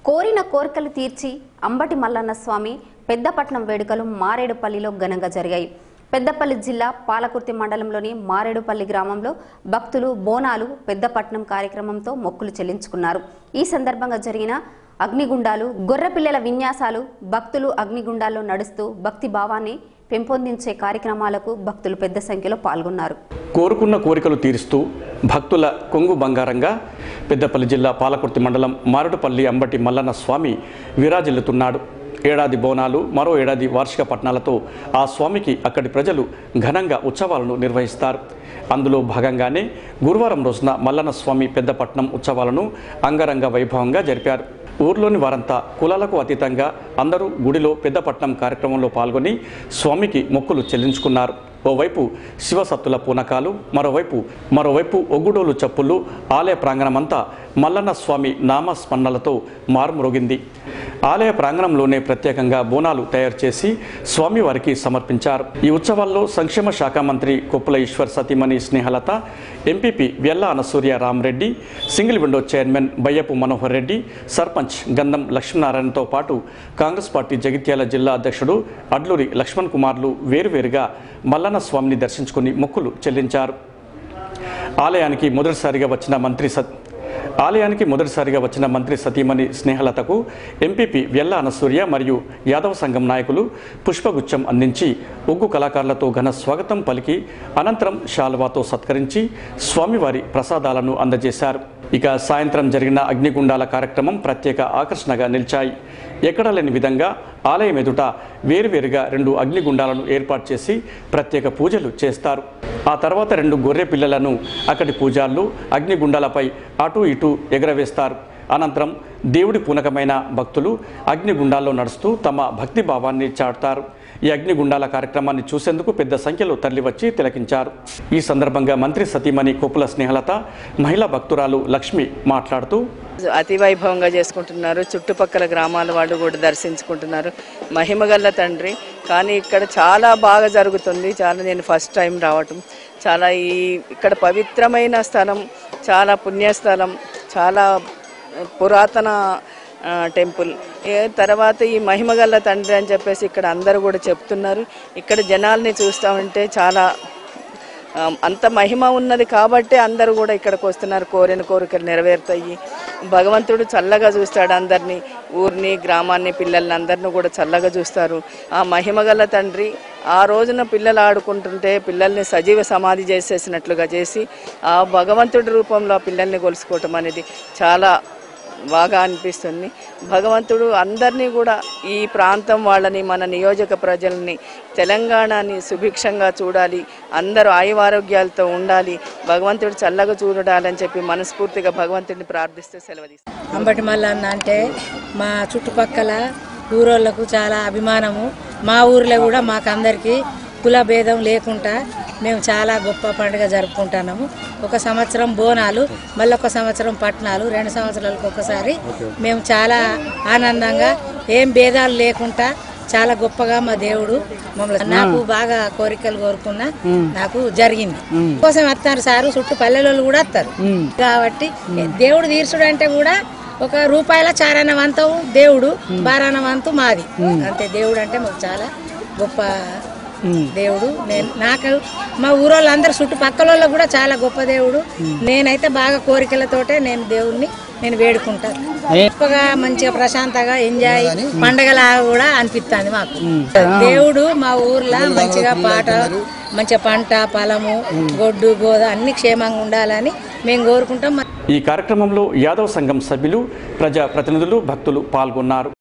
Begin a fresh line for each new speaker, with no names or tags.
కోరిన కోరికలు తీర్చి అంబటి మల్లన్న స్వామి పెద్దపట్నం వేడుకలు మారేడుపల్లిలో ఘనంగా జరిగాయి పెద్దపల్లి జిల్లా పాలకుర్తి మండలంలోని మారేడుపల్లి గ్రామంలో భక్తులు బోనాలు పెద్దపట్నం కార్యక్రమంతో మొక్కులు చెల్లించుకున్నారు ఈ సందర్భంగా జరిగిన అగ్నిగుండాలు గొర్రెపిల్లల విన్యాసాలు భక్తులు అగ్నిగుండాల్లో నడుస్తూ భక్తి భావాన్ని పెంపొందించే కార్యక్రమాలకు భక్తులు పెద్ద సంఖ్యలో పాల్గొన్నారు
కోరుకున్న కోరికలు తీరుస్తూ భక్తుల కొంగు బంగారంగా పెద్దపల్లి జిల్లా పాలకుర్తి మండలం మారుడుపల్లి అంబటి మల్లన్న స్వామి విరాజిల్లుతున్నాడు ఏడాది బోనాలు మరో ఏడాది వార్షిక పట్నాలతో ఆ స్వామికి అక్కడి ప్రజలు ఘనంగా ఉత్సవాలను నిర్వహిస్తారు అందులో భాగంగానే గురువారం రోజున మల్లన్న స్వామి పెద్దపట్నం ఉత్సవాలను అంగరంగ వైభవంగా జరిపారు ఊర్లోని వారంతా కులాలకు అతీతంగా అందరూ గుడిలో పెద్దపట్నం కార్యక్రమంలో పాల్గొని స్వామికి మొక్కులు చెల్లించుకున్నారు ఓవైపు శివసత్తుల పూనకాలు మరోవైపు మరోవైపు ఒగ్గుడోలు చప్పుళ్ళు ఆలయ ప్రాంగణమంతా మల్లన్న స్వామి నామస్మరణలతో మారుమ్రోగింది ఆలయ ప్రాంగణంలోనే ప్రత్యేకంగా బోనాలు తయారు చేసి స్వామివారికి సమర్పించారు ఈ ఉత్సవాల్లో సంక్షేమ శాఖ మంత్రి కొప్పుల ఈశ్వర్ సతీమణి Snehalatha MPP Vella Anasurya Ramareddy single window chairman Bayyapu Manohar Reddy sarpanch Gandham లక్ష్మీనారాయణతో పాటు కాంగ్రెస్ పార్టీ జగిత్యాల జిల్లా అధ్యక్షుడు అడ్లూరి లక్ష్మణ్ కుమార్లు వేరువేరుగా మల్లన్న స్వామిని దర్శించుకుని మొక్కులు చెల్లించారు ఆలయానికి మొదటిసారిగా వచ్చిన మంత్రి సత్ ఆలయానికి మొదటిసారిగా వచ్చిన మంత్రి సతీమణి స్నేహలతకు ఎంపీపీ వెల్ల అనసూర్య మరియు యాదవ సంఘం నాయకులు పుష్పగుచ్చం అందించి ఉగ్గు కళాకారులతో ఘన స్వాగతం పలికి అనంతరం శాలువాతో సత్కరించి స్వామివారి ప్రసాదాలను అందజేశారు ఇక సాయంత్రం జరిగిన అగ్నిగుండాల కార్యక్రమం ప్రత్యేక ఆకర్షణగా నిలిచాయి ఎక్కడా లేని విధంగా ఆలయం ఎదుట వేరువేరుగా రెండు అగ్నిగుండాలను ఏర్పాటు చేసి ప్రత్యేక పూజలు చేస్తారు ఆ తర్వాత రెండు గొర్రె పిల్లలను అక్కడి పూజారులు అగ్నిగుండాలపై అటు ఇటు ఎగరవేస్తారు అనంతరం దేవుడి పూనకమైన భక్తులు అగ్నిగుండాల్లో నడుస్తూ తమ భక్తి భావాన్ని చాటుతారు ఈ అగ్నిగుండాల కార్యక్రమాన్ని చూసేందుకు పెద్ద సంఖ్యలో తరలివచ్చి తిలకించారు ఈ సందర్భంగా మంత్రి సతీమణి కోపుల స్నేహలత మహిళా భక్తురాలు లక్ష్మి మాట్లాడుతూ
అతి వైభవంగా చేసుకుంటున్నారు చుట్టుపక్కల గ్రామాల వాళ్ళు కూడా దర్శించుకుంటున్నారు మహిమగల్ల తండ్రి కానీ ఇక్కడ చాలా బాగా జరుగుతుంది చాలా నేను ఫస్ట్ టైం రావటం చాలా ఈ ఇక్కడ పవిత్రమైన స్థలం చాలా పుణ్యస్థలం చాలా పురాతన ఆ, టెంపుల్ ఏ తర్వాత ఈ మహిమగల్ల తండ్రి అని చెప్పేసి ఇక్కడ అందరూ కూడా చెప్తున్నారు ఇక్కడ జనాల్ని చూస్తూ ఉంటే చాలా ఆ, అంత మహిమ ఉన్నది కాబట్టే అందరూ కూడా ఇక్కడికి వస్తున్నారు కోరిన కోరికలు నెరవేరుతాయి భగవంతుడు చల్లగా చూస్తాడు అందరినీ ఊరిని గ్రామాన్ని పిల్లల్ని అందరిని కూడా చల్లగా చూస్తారు ఆ మహిమగల తండ్రి ఆ రోజున పిల్లలు ఆడుకుంటుంటే పిల్లల్ని సజీవ సమాధి చేసేసినట్లుగా చేసి ఆ భగవంతుడి రూపంలో ఆ పిల్లల్ని కొలుసుకోవటం అనేది చాలా బాగా అనిపిస్తుంది భగవంతుడు అందరినీ కూడా ఈ ప్రాంతం వాళ్ళని మన నియోజక ప్రజల్ని తెలంగాణని సుభిక్షంగా చూడాలి అందరూ ఆయువారోగ్యాలతో ఉండాలి భగవంతుడు చల్లగా చూడాలని చెప్పి మనస్ఫూర్తిగా భగవంతుడిని ప్రార్థిస్తూ సెలవు తీసుకుంటాను.
అంబటి మల్లన్న అంటే మా చుట్టుపక్కల ఊరోళ్ళకు చాలా అభిమానము మా ఊర్లో కూడా మాకందరికీ కుల భేదం లేకుండా మేము చాలా గొప్ప పండుగ జరుపుకుంటున్నాము ఒక సంవత్సరం బోనాలు మళ్ళీ ఒక సంవత్సరం పట్నాలు రెండు సంవత్సరాలకు ఒకసారి మేము చాలా ఆనందంగా ఏం భేదాలు లేకుండా చాలా గొప్పగా మా దేవుడు మమ్మల్ని నాకు బాగా కోరికలు కోరుకున్నా నాకు జరిగింది కోసం వస్తారు సారు చుట్టూ పల్లెలు కూడా వస్తారు కాబట్టి దేవుడు తీర్చుడు అంటే కూడా ఒక రూపాయల చారాన వంతం దేవుడు బారాన వంతు మాది అంతే దేవుడు అంటే మాకు చాలా గొప్ప దేవుడు నేను నాకు మా ఊరోళ్ళందరూ చుట్టుపక్కల వాళ్ళకు కూడా చాలా గొప్ప దేవుడు నేనైతే బాగా కోరికలతోటే నేను దేవుణ్ణి నేను వేడుకుంటాను గొప్పగా మంచిగా ప్రశాంతంగా ఎంజాయ్ పండగలా కూడా అనిపిస్తుంది మాకు దేవుడు మా ఊర్లో మంచిగా పాట మంచిగా పంట పొలము గొడ్డు గోద అన్ని క్షేమంగా ఉండాలని మేము కోరుకుంటాం
ఈ కార్యక్రమంలో యాదవ్ సంఘం సభ్యులు ప్రజా ప్రతినిధులు భక్తులు పాల్గొన్నారు